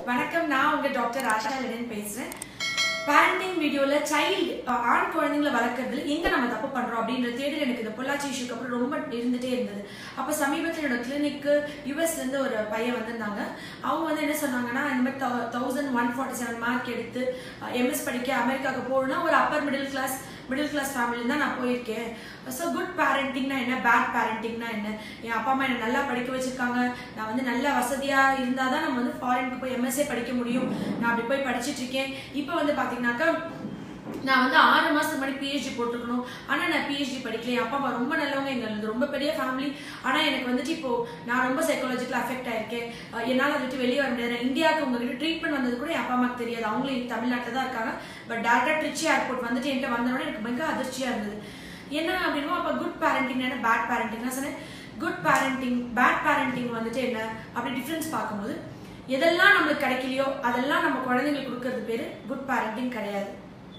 வணக்கம் நான் உங்க டாக்டர் ஆஷா லெனின் பேசுறேன் பேரண்டிங் வீடியோல சைல்டு ஆண் குழந்தைங்களை வளர்க்கறதுல எங்க நம்ம தப்பு பண்றோம் அப்படின்ற தேடல் எனக்கு இந்த பொள்ளாச்சி இஷ்யூக்கு அப்புறம் ரொம்ப இருந்துட்டே இருந்தது அப்ப சமீபத்தில் என்னோட கிளினிக்கு யூஎஸ்ல இருந்து ஒரு பையன் வந்திருந்தாங்க அவங்க வந்து என்ன சொன்னாங்கன்னா இந்த மாதிரி thousand one forty seven mark எடுத்து எம்எஸ் படிக்க அமெரிக்காவுக்கு போகணும்னா ஒரு upper middle class middle class ஃபேமிலியில் தான் நான் போயிருக்கேன் ஸோ குட் பேரண்டிங்னா என்ன பேட் பேரண்டிங்னா என்ன என் அப்பா அம்மா என்னை நல்லா படிக்க வச்சிருக்காங்க நான் வந்து நல்ல வசதியாக இருந்தால் தான் நம்ம வந்து ஃபாரினுக்கு போய் எம்எஸ்ஏ படிக்க முடியும் நான் அப்படி போய் படிச்சிட்டு இருக்கேன் இப்போ வந்து பார்த்தீங்கன்னாக்கா நான் வந்து ஆறு மாசத்துக்கு முன்னாடி பிஹெச்டி போட்டுருக்கணும் ஆனா நான் பிஹெச்டி படிக்கல என் அப்பா அம்மா ரொம்ப நல்லவங்க எங்களுக்கு ரொம்ப பெரிய ஃபேமிலி ஆனா எனக்கு வந்துட்டு இப்போ நான் ரொம்ப சைக்காலஜிக்கல் அஃபெக்ட் ஆயிருக்கேன் அஹ் என்னால அதை விட்டு வெளியே வர முடியாது நான் இந்தியாவுக்கு உங்ககிட்ட ட்ரீட்மெண்ட் வந்தது கூட என் அப்பா அம்மாக்கு தெரியாது அவங்களும் தமிழ்நாட்டில் தான் இருக்காங்க பட் டேரக்டா ட்ரிச்சி ஏர்போர்ட் வந்துட்டு என்கிட்ட வந்தோடனே எனக்கு மிக அதிர்ச்சியா இருந்தது என்ன அப்படின்னா அப்ப குட் பேரண்டிங் என்ன பேட் பேரண்டிங் நான் சொன்னேன் குட் பேரண்டிங் பேட் பேரண்டிங் வந்துட்டு என்ன அப்படி டிஃப்ரென்ஸ் பார்க்கும்போது எதெல்லாம் நம்மளுக்கு கிடைக்கலையோ அதெல்லாம் நம்ம குழந்தைங்களுக்கு கொடுக்கறது பேரு குட் பேரண்டிங் கிடையாது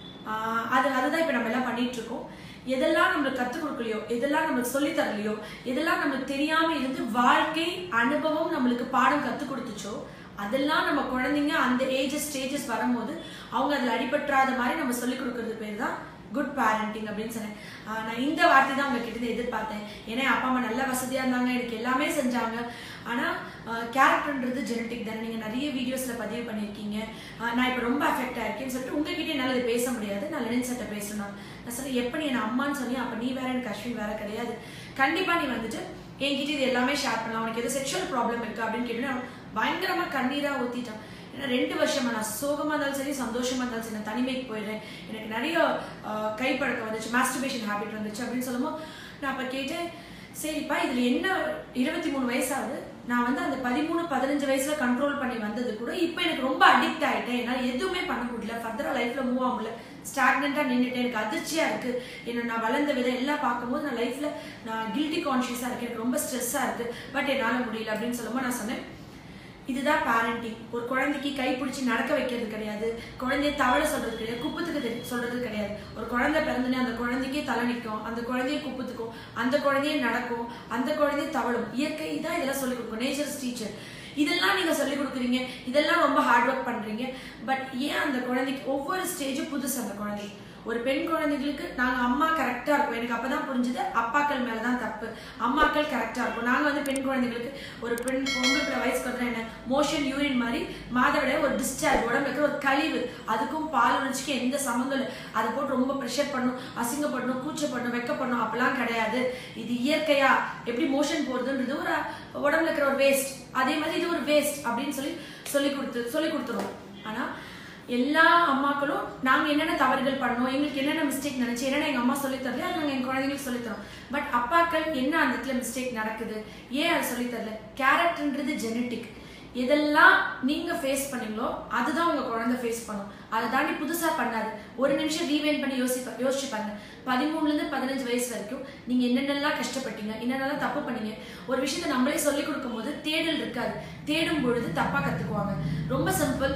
ஆஹ் அது அதுதான் இப்போ நம்ம எல்லாம் பண்ணிட்டு இருக்கோம் எதெல்லாம் நம்மளுக்கு கற்றுக் கொடுக்கலையோ எதெல்லாம் நம்மளுக்கு சொல்லி தரலையோ எதெல்லாம் நம்மளுக்கு தெரியாம இருந்து வாழ்க்கை அனுபவம் நம்மளுக்கு பாடம் கற்றுக் கொடுத்துச்சோ அதெல்லாம் நம்ம குழந்தைங்க அந்த ஏஜஸ் ஸ்டேஜஸ் வரும்போது அவங்க அதில் அடிபற்றாத மாதிரி நம்ம சொல்லி கொடுக்கறது பேர் தான் குட் பேரண்டிங் அப்படின்னு சொன்னேன் ஆஹ் நான் இந்த வார்த்தை தான் உங்ககிட்ட இருந்து எதிர்பார்த்தேன் ஏன்னா அப்பா அம்மா நல்ல வசதியாக இருந்தாங்க எனக்கு எல்லாமே செஞ்சாங்க ஆனால் கேரக்டர்ன்றது ஜெனட்டிக் தானே நீங்கள் நிறைய வீடியோஸில் பதிவு பண்ணியிருக்கீங்க ஆஹ் நான் இப்போ ரொம்ப அஃபெக்ட் ஆயிருக்கேன்னு சொல்லிட்டு உங்ககிட்ட என்னால் இது பேச முடியாது நான் லெனின் சட்டை பேசணும் நான் சொன்னேன் எப்படி என் அம்மான்னு சொல்லி அப்போ நீ வேற எனக்கு அஸ்வின் வேற கிடையாது கண்டிப்பாக நீ வந்துட்டு என்கிட்ட இது எல்லாமே ஷேர் பண்ணலாம் உனக்கு எது செக்ஷுவல் ப்ராப்ளம் இருக்கு அப்படின்னு கேட்டு நான் பயங்கரமா கண்ணீரா ஊத்திட்டேன் ஏன்னா ரெண்டு வருஷமா நான் சோகமா இருந்தாலும் சரி சந்தோஷமா இருந்தாலும் சரி நான் தனிமைக்கு போயிடுறேன் எனக்கு நிறைய ஆஹ், கைப்பழக்கம் வந்துச்சு மாஸ்டர்பேஷன் ஹேபிட் வந்துச்சு அப்படின்னு சொல்லும்போது நான் அப்ப கேட்டேன் சரிப்பா இதுல என்ன இருபத்தி மூணு வயசாகுது நான் வந்து அந்த பதிமூணு பதினஞ்சு வயசுல கண்ட்ரோல் பண்ணி வந்தது கூட இப்போ எனக்கு ரொம்ப அடிக்ட் ஆயிட்டேன் என்னால் எதுவுமே பண்ண முடியல ஃபர்தரா லைஃப்ல மூவ் ஆக முடியல ஸ்டாக்னண்டா நின்றுட்டேன் எனக்கு அதிர்ச்சியா இருக்கு என்ன நான் வளர்ந்த விதம் எல்லாம் பார்க்கும்போது நான் லைஃப்ல நான் கில்ட்டி கான்ஷியஸா இருக்கேன் எனக்கு ரொம்ப ஸ்ட்ரெஸ்ஸா இருக்கு பட் என்னால முடியல அப்படின்னு சொல்லும்போது நான் சொன்னேன் இதுதான் பேரண்டிங் ஒரு குழந்தைக்கு கை பிடிச்சி நடக்க வைக்கிறது கிடையாது குழந்தைய தவள சொல்றது கிடையாது குப்பத்துக்கு தெரி- சொல்றது கிடையாது ஒரு குழந்தை பிறந்தனே அந்த குழந்தைக்கே தலை நிற்கும் அந்த குழந்தைய குப்பத்துக்கும் அந்த குழந்தைய நடக்கும் அந்த குழந்தைய தவழும் இயற்கை தான் இதெல்லாம் சொல்லிக் கொடுக்கும் நேச்சர்ஸ் டீச்சர் இதெல்லாம் நீங்க சொல்லிக் கொடுக்குறீங்க இதெல்லாம் ரொம்ப ஹார்ட் ஒர்க் பண்றீங்க பட் ஏன் அந்த குழந்தைக்கு ஒவ்வொரு ஸ்டேஜும் புதுசு அந்த குழந்தை ஒரு பெண் குழந்தைகளுக்கு நாங்க அம்மா கரெக்டா இருக்கும் எனக்கு அப்பதான் புரிஞ்சுது அப்பாக்கள் மேலதான் தப்பு அம்மாக்கள் கரெக்டா இருக்கும் நாங்க வந்து பெண் குழந்தைகளுக்கு ஒரு பெண் பொம்பளை பிள்ளை வயசுக்கு வந்து என்ன மோஷன் யூரின் மாதிரி மாதவிட ஒரு டிஸ்சார்ஜ் உடம்புல இருக்கிற ஒரு கழிவு அதுக்கும் பால் உணர்ச்சிக்கு எந்த சம்மந்தம் இல்லை அதை போட்டு ரொம்ப ப்ரெஷர் பண்ணும் அசிங்கப்படணும் கூச்சப்படணும் வெக்கப்படணும் அப்பெல்லாம் கிடையாது இது இயற்கையா எப்படி மோஷன் போறதுன்றது ஒரு உடம்புல இருக்கிற ஒரு வேஸ்ட் அதே மாதிரி இது ஒரு வேஸ்ட் அப்படின்னு சொல்லி சொல்லி கொடுத்து சொல்லி கொடுத்துருவோம் ஆனா எல்லா அம்மாக்களும் நாங்க என்னென்ன தவறுகள் பண்ணோம் எங்களுக்கு என்னென்ன மிஸ்டேக் நினைச்சு என்னென்ன எங்க அம்மா சொல்லி தரல அது நாங்க எங்க குழந்தைங்களுக்கு சொல்லி தரோம் பட் அப்பாக்கள் என்ன அந்த இடத்துல மிஸ்டேக் நடக்குது ஏன் அதை சொல்லி தரல கேரக்டர்ன்றது ஜெனட்டிக் எதெல்லாம் நீங்க ஃபேஸ் பண்ணீங்களோ அதுதான் உங்க குழந்தை ஃபேஸ் பண்ணும் அதை தாண்டி புதுசா பண்ணாது ஒரு நிமிஷம் ரீவைன் பண்ணி யோசிப்ப யோசிச்சு பாருங்க பதிமூணுல இருந்து பதினஞ்சு வயசு வரைக்கும் நீங்க என்னென்னலாம் கஷ்டப்பட்டீங்க என்னென்னலாம் தப்பு பண்ணீங்க ஒரு விஷயத்தை நம்மளே சொல்லி கொடுக்கும் போது தேடல் இருக்காது தேடும் பொழுது தப்பா கத்துக்குவாங்க ரொம்ப சிம்பிள்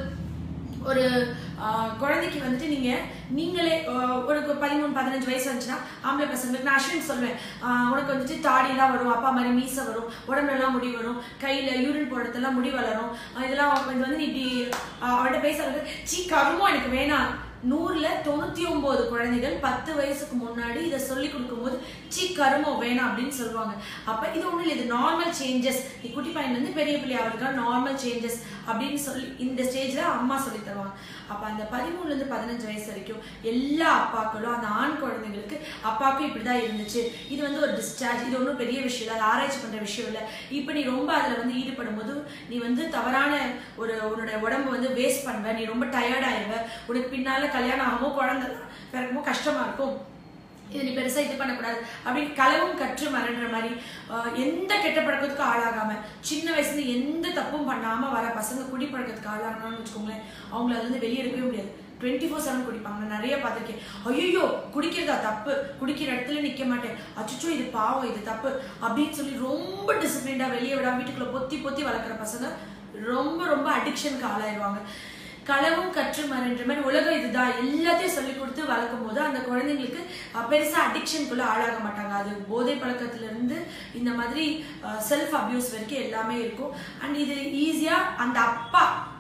ஒரு ஆஹ், குழந்தைக்கு வந்துட்டு நீங்க நீங்களே ஆஹ், உனக்கு பதிமூணு பதினஞ்சு வயசு வந்துச்சுன்னா ஆம்பளை பசங்களுக்கு நான் அஸ்வின் சொல்லுவேன் ஆஹ், உனக்கு வந்துட்டு தாடிலாம் வரும் அப்பா மாதிரி மீசை வரும் உடம்புலாம் முடி வரும் கையில யூரின் போடுறதெல்லாம் முடி வளரும் ஆஹ், இதெல்லாம் இது வந்து நீ இப்படி ஆஹ், அவன்கிட்ட பேசுறது சீ கருமோ எனக்கு வேணாம் நூறுல தொண்ணூத்தி ஒன்பது குழந்தைகள் பத்து வயசுக்கு முன்னாடி இதை சொல்லி கொடுக்கும்போது சி கருமோ வேணாம் அப்படின்னு சொல்லுவாங்க அப்ப இது ஒண்ணும் இல்லை இது நார்மல் சேஞ்சஸ் நீ குட்டி பையன்ல இருந்து பெரிய பிள்ளை அவருக்கான நார்மல் சேஞ்சஸ் அப்படின்னு சொல்லி இந்த ஸ்டேஜ்ல அம்மா சொல்லி தருவாங்க அப்ப அந்த பதிமூணுல இருந்து பதினஞ்சு வயசு வரைக்கும் எல்லா அப்பாக்களும் அந்த ஆண் குழந்தைங்களுக்கு அப்பாவுக்கும் இப்படிதான் இருந்துச்சு இது வந்து ஒரு டிஸ்சார்ஜ் இது ஒன்றும் பெரிய விஷயம் இல்லை அது ஆராய்ச்சி பண்ற விஷயம் இல்லை இப்ப நீ ரொம்ப அதுல வந்து ஈடுபடும் போது நீ வந்து தவறான ஒரு உன்னோட உடம்பு வந்து வேஸ்ட் பண்ணுவ நீ ரொம்ப டயர்ட் ஆயிடுவ உனக்கு பின்னால கல்யாணம் ஆகுமோ குழந்தை பிறக்குமோ கஷ்டமா இருக்கும் இது நீ பெருசா இது பண்ணக்கூடாது அப்படின்னு களவும் கற்று மறன்ற மாதிரி ஆஹ், எந்த கெட்ட பழக்கத்துக்கும் ஆளாகாம சின்ன வயசுல இருந்து எந்த தப்பும் பண்ணாம வர பசங்க குடி பழக்கத்துக்கு ஆளாகணும்னு வச்சுக்கோங்களேன் அவங்கள அதுல இருந்து வெளியே எடுக்கவே முடியாது டுவெண்ட்டி ஃபோர் செவன் குடிப்பாங்க நான் நிறைய பார்த்திருக்கேன் ஐயோ குடிக்கிறதா தப்பு குடிக்கிற இடத்துல நிக்க மாட்டேன் அச்சோ இது பாவம் இது தப்பு அப்படின்னு சொல்லி ரொம்ப டிசிப்ளின்டா வெளியே விடாம வீட்டுக்குள்ள பொத்தி பொத்தி வளர்க்குற பசங்க ரொம்ப ரொம்ப அடிக்ஷனுக்கு ஆளாயிருவாங்க களவும் கற்று மறன்ற மாதிரி உலகம் இதுதான் எல்லாத்தையும் சொல்லி கொடுத்து வளர்க்கும் போது அந்த குழந்தைங்களுக்கு அஹ், பெருசா அடிக்ஷனுக்குள்ள ஆளாக மாட்டாங்க அது போதை பழக்கத்துல இருந்து இந்த மாதிரி செல்ஃப் அபியூஸ் வரைக்கும் எல்லாமே இருக்கும் அண்ட் இது ஈஸியா அந்த அப்பா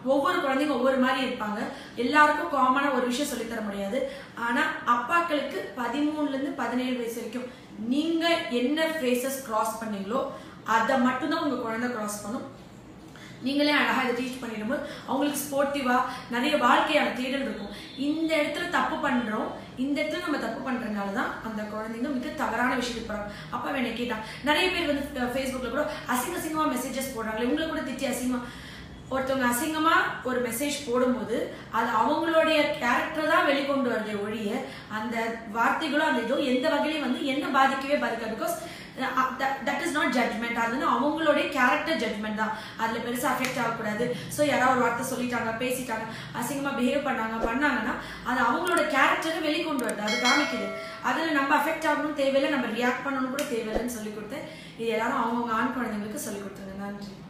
ஒவ்வொரு குழந்தைங்க ஒவ்வொரு மாதிரி இருப்பாங்க எல்லாருக்கும் காமனா ஒரு விஷயம் சொல்லித் தர முடியாது ஆனா அப்பாக்களுக்கு பதிமூணுல இருந்து பதினேழு வயசு வரைக்கும் நீங்க என்ன ஃபேஸஸ் கிராஸ் பண்ணீங்களோ அதை மட்டும்தான் உங்க குழந்தை கிராஸ் பண்ணும் நீங்களே அழகா இதை டீச் பண்ணிடும்போது அவங்களுக்கு ஸ்போர்ட்டிவா நிறைய வாழ்க்கையான தேடல் இருக்கும் இந்த இடத்துல தப்பு பண்றோம் இந்த இடத்துல நம்ம தப்பு பண்றதுனால தான் அந்த குழந்தைங்க மிக தவறான விஷயத்துக்கு போறாங்க அப்பா என்னை கேட்டான் நிறைய பேர் வந்து ஃபேஸ்புக்ல கூட அசிங்க அசிங்கமா மெசேஜஸ் போடுறாங்களே உங்களை கூட திட்டி அசிங்கமா ஒருத்தவங்க அசிங்கமா ஒரு மெசேஜ் போடும்போது அது அவங்களுடைய கேரக்டர் தான் வெளிக்கொண்டு வருதே ஒழிய அந்த வார்த்தைகளோ அந்த இதோ எந்த வகையிலையும் வந்து என்ன பாதிக்கவே பாதிக்காது because that is not judgement அது வந்து அவங்களுடைய கேரக்டர் ஜட்மெண்ட் தான் அதுல பெருசா அஃபெக்ட் ஆகக்கூடாது ஸோ யாராவது ஒரு வார்த்தை சொல்லிட்டாங்க பேசிட்டாங்க அசிங்கமா பிஹேவ் பண்ணாங்க பண்ணாங்கன்னா அது அவங்களோட கேரக்டரை வெளிக்கொண்டு வருது அது காமிக்குது அதுல நம்ம அஃபெக்ட் ஆகணும் தேவையில்லை நம்ம ரியாக்ட் பண்ணணும் கூட தேவையில்லைன்னு சொல்லி கொடுத்தேன் இது எல்லாரும் அவங்கவுங்க ஆண் குழந்தைங்களுக்கு சொல்லி கொடுத்துருங்க நன்றி